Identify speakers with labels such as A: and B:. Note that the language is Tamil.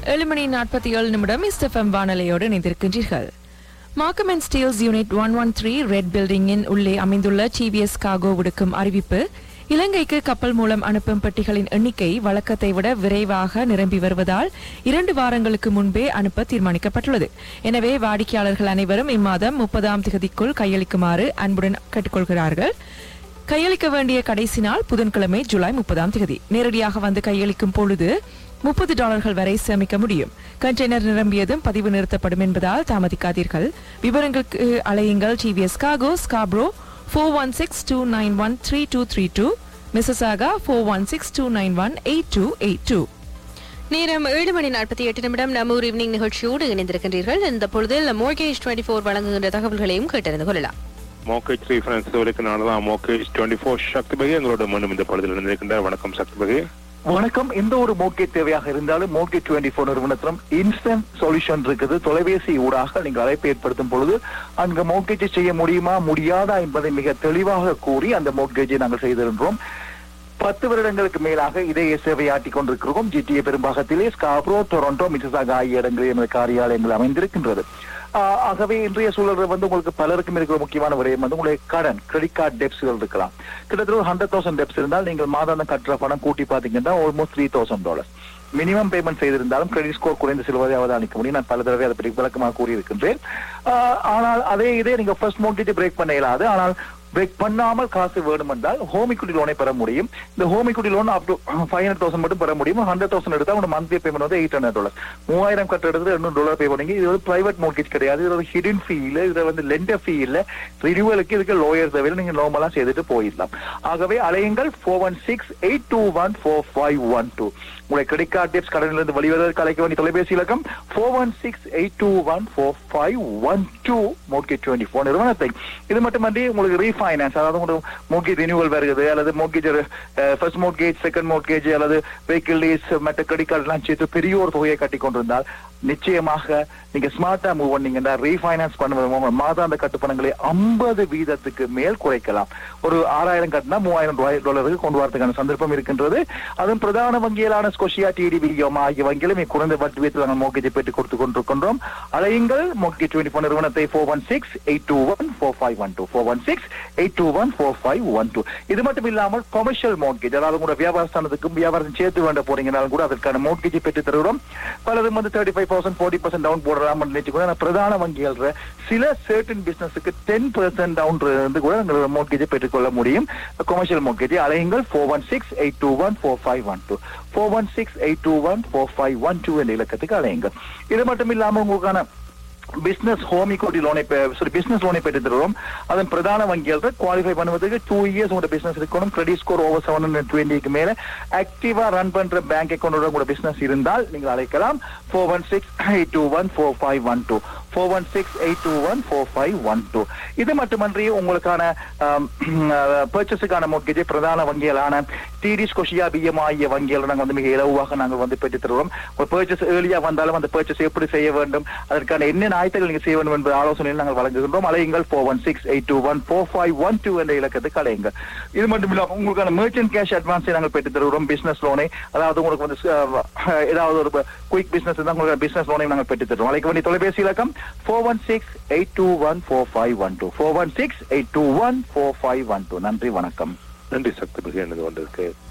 A: ஏழு மணி நாற்பத்தி ஏழு நிமிடம் இஸ்டெஃபம் வானொலியோடு இணைந்திருக்கின்றீர்கள் Markham and Steeles unit one one three red பில்டிங்கின் உள்ளே அமைந்துள்ள டிவிஎஸ் காகோ விடுக்கும் அறிவிப்பு இலங்கைக்கு கப்பல் மூலம் அனுப்பும் பெட்டிகளின் எண்ணிக்கை வழக்கத்தை விட விரைவாக நிரம்பி வருவதால் இரண்டு வாரங்களுக்கு முன்பே அனுப்ப தீர்மானிக்கப்பட்டுள்ளது எனவே வாடிக்கையாளர்கள் அனைவரும் இம்மாதம் முப்பதாம் திகதிக்குள் கையளிக்குமாறு அன்புடன் கேட்டுக்கொள்கிறார்கள் கையளிக்க வேண்டிய கடைசி நாள் புதன்கிழமை ஜூலை முப்பதாம் தேதி நேரடியாக வந்து கையளிக்கும் பொழுது முப்பது டாலர்கள் வரை சேமிக்க முடியும் கண்டெய்னர் நிரம்பியதும் பதிவு நிறுத்தப்படும் என்பதால் தாமதிக்காதீர்கள் விவரங்களுக்கு அலையுங்கள் டிவிஎஸ் காகோ Scarborough four one six two nine one three two three two Mississauga four one six two nine one eight two eight two
B: நேரம் ஏழு மணி நாற்பத்தி எட்டு நிமிடம் நம்ம ஊர் ஈவினிங் நிகழ்ச்சியோடு இணைந்திருக்கின்றீர்கள் இந்த பொழுதில் மோர்கேஜ் டுவெண்ட்டி ஃபோர் வழங்குகின்ற தகவல்களையும் கேட்டறிந்து கொள்ளலாம்
C: மோக்கேஜ் ரீஃபரன்ஸ்களுக்கு நானதான் மோக்கேஜ் டுவெண்ட்டி ஃபோர் சக்தி பகை எங்களோட மீண்டும் இந்த பகுதியில் இருந்திருக்கின்றார் வணக்கம் சக்தி பகை
D: வணக்கம் எந்த ஒரு மோர்கேஜ் தேவையாக இருந்தாலும் மோர்கேஜ் டுவெண்ட்டி ஃபோர் நிறுவனத்திலும் இன்ஸ்டன்ட் சொல்யூஷன் இருக்குது தொலைபேசி ஊடாக நீங்கள் அழைப்பு ஏற்படுத்தும் பொழுது அங்க மோர்கேஜை செய்ய முடியுமா முடியாதா என்பதை மிக தெளிவாக கூறி அந்த மோர்கேஜை நாங்கள் செய்திருக்கிறோம் பத்து வருடங்களுக்கு மேலாக இதே சேவை ஆட்டிக் கொண்டிருக்கிறோம் ஜிடிஏ பெரும்பாகத்திலே ஸ்காப்ரோ டொரண்டோ மிசிசாகா ஆகிய இடங்களில் எமது காரியாலயங்கள் அமைந்திருக்கின்றது ஆஹ் ஆகவே இன்றைய சூழல் வந்து உங்களுக்கு பலருக்கும் இருக்கிற முக்கியமான விடயம் வந்து உங்களுடைய கடன் கிரெடிட் கார்டு டெப்ஸ்கள் இருக்கலாம் கிட்டத்தட்ட ஒரு ஹண்ட்ரட் தௌசண்ட் டெப்ஸ் இருந்தால் நீங்கள் மாதாந்தம் கட்டுற பணம் கூட்டி பாத்தீங்கன்னா almost three thousand dollars minimum payment செய்திருந்தாலும் கிரெடிட் ஸ்கோர் குறைந்து செல்வதை அவதானிக்க முடியும் நான் பல தடவை அதை பற்றி விளக்கமாக கூறியிருக்கின்றேன் ஆஹ் ஆனால் அதே இதே நீங்க ஃபர்ஸ்ட் மோட்டிட்டு பிரேக் பண்ண இயலாது ஆனால் பிரேக் பண்ணாமல் காசு வேணும் என்றால் ஹோம் equity லோனை பெற முடியும் இந்த home equity loan up to five hundred thousand மட்டும் பெற முடியும் ஹண்ட்ரட் தௌசண்ட் எடுத்தா உங்க மந்த்லி பேமெண்ட் வந்து எயிட் ஹண்ட்ரட் டாலர் மூவாயிரம் கட்ட எடுத்து எண்ணூறு டாலர் பே பண்ணீங்க இது வந்து பிரைவேட் மோர்கேஜ் கிடையாது இது ஒரு ஹிடன் ஃபீ இல்ல இதுல வந்து லெண்டர் ஃபீ இல்ல ரினியூவலுக்கு இதுக்கு லோயர் தேவையில்லை நீங்க நார்மலா செய்துட்டு போயிடலாம் ஆகவே அலையுங்கள் four one six eight two one four five one two உங்களை கிரெடிட் கார்டு டெப்ஸ் கடனிலிருந்து வெளிவருவதற்கு அழைக்க வேண்டிய தொலைபேசி இலக்கம் four one six eight two one four five one two mortgage twenty four நிறுவனத்தை இது மட்டுமன்றி உங்களுக்கு ரீஃபைனான்ஸ் அதாவது உங்களுக்கு மோர்கேஜ் ரினியூவல் வருகிறது அல்லது mortgage first mortgage second mortgage அல்லது வெஹிக்கிள் லீஸ் மற்ற கிரெடிட் கார்டுலாம் சேர்த்து பெரிய ஒரு தொகையை கட்டி கொண்டிருந்தால் நிச்சயமாக நீங்க ஸ்மார்ட்டா மூவ் பண்ணீங்கன்னா ரீஃபைனான்ஸ் பண்ணுவது மூலம் மாதாந்த கட்டுப்பணங்களை ஐம்பது வீதத்துக்கு மேல் குறைக்கலாம் ஒரு ஆறாயிரம் கட்டினா மூவாயிரம் ரூபாய் டாலருக்கு கொண்டு வரதுக்கான சந்தர்ப்பம் இருக்கின்றது அதுவும் பிரதான வங்கிகளான ஸ்கொஷியா டிடி விலியோமா ஆகிய வங்கிகளும் மிக குறைந்த வட்டி வீதத்தில் நாங்கள் மோக்கேஜை பெற்றுக் கொடுத்து கொண்டிருக்கின்றோம் அலையுங்கள் மோக்கே டுவெண்ட்டி ஃபோர் நிறுவனத்தை four one six eight two one four five one two four one six eight two one four five one two இது மட்டும் இல்லாமல் கொமர்ஷியல் மோட்கேஜ் அதாவது உங்களோட வியாபார ஸ்தானத்துக்கும் வியாபாரத்தை சேர்த்து வேண்ட போறீங்கனாலும் கூட அதற்கான மோட்கேஜை பெற்று தருகிறோம் பலரும் வந்து thirty five percent forty percent down போடலாம் நினைச்சுக்கோ ஆனா பிரதான வங்கிகள் சில சர்டன் பிசினஸுக்கு டென் பர்சன்ட் டவுன் இருந்து கூட நீங்கள் மோட்கேஜை பெற்றுக்கொள்ள முடியும் கொமர்ஷியல் மோட்கேஜ் அலையுங்கள் four one six eight two one four five one two four one six eight two one four five one two என்ற இலக்கத்துக்கு அலையுங்கள் இது மட்டும் இல்லாமல் உங்களுக்கான பிசினஸ் ஹோம் equity லோனை சாரி பிசினஸ் லோனை பெற்று தருவோம் அதன் பிரதான வங்கிகள் குவாலிஃபை பண்ணுவதற்கு டூ இயர்ஸ் உங்களோட பிசினஸ் இருக்கணும் credit score over seven hundred டுவெண்ட்டிக்கு மேல ஆக்டிவா ரன் பண்ற பேங்க் அக்கௌண்டோட உங்களோட பிசினஸ் இருந்தால் நீங்கள் அழைக்கலாம் four one six eight two one four five one two four one six eight two one four five one two இது மட்டுமன்றி உங்களுக்கான பர்ச்சேஸுக்கான மோட்கேஜை பிரதான வங்கிகளான டிடி ஸ்கொஷியா பிஎம் ஆகிய வங்கிகள் நாங்கள் வந்து மிக இலவாக நாங்கள் வந்து பெற்று தருவோம் ஒரு பர்ச்சேஸ் ஏர்லியா வந்தாலும் அந்த பர்ச்சேஸ் எப்படி செய்ய வேண்டும் அதற்கான என்னென்ன ஆயத்தங்கள் நீங்கள் செய்ய வேண்டும் என்பது ஆலோசனையில் நாங்கள் வழங்குகின்றோம் அலையுங்கள் four one six eight two one four five one two என்ற இலக்கத்துக்கு அலையுங்கள் இது மட்டும் இல்லாமல் உங்களுக்கான மெர்ச்சன்ட் கேஷ் அட்வான்ஸை நாங்கள் பெற்று தருகிறோம் பிசினஸ் லோனை அதாவது உங்களுக்கு வந்து அஹ், ஏதாவது ஒரு குயிக் பிசினஸ் இருந்தால் உங்களுக்கு பிசினஸ் லோனை நாங்கள் பெற்று தருவோம் அழைக்க வேண்டிய தொலைபேசி இலக்கம் four one six eight two one four five one two four one six eight two one four five one two நன்றி வணக்கம்
C: நன்றி சக்தி பகை எனது கொண்டிருக்கு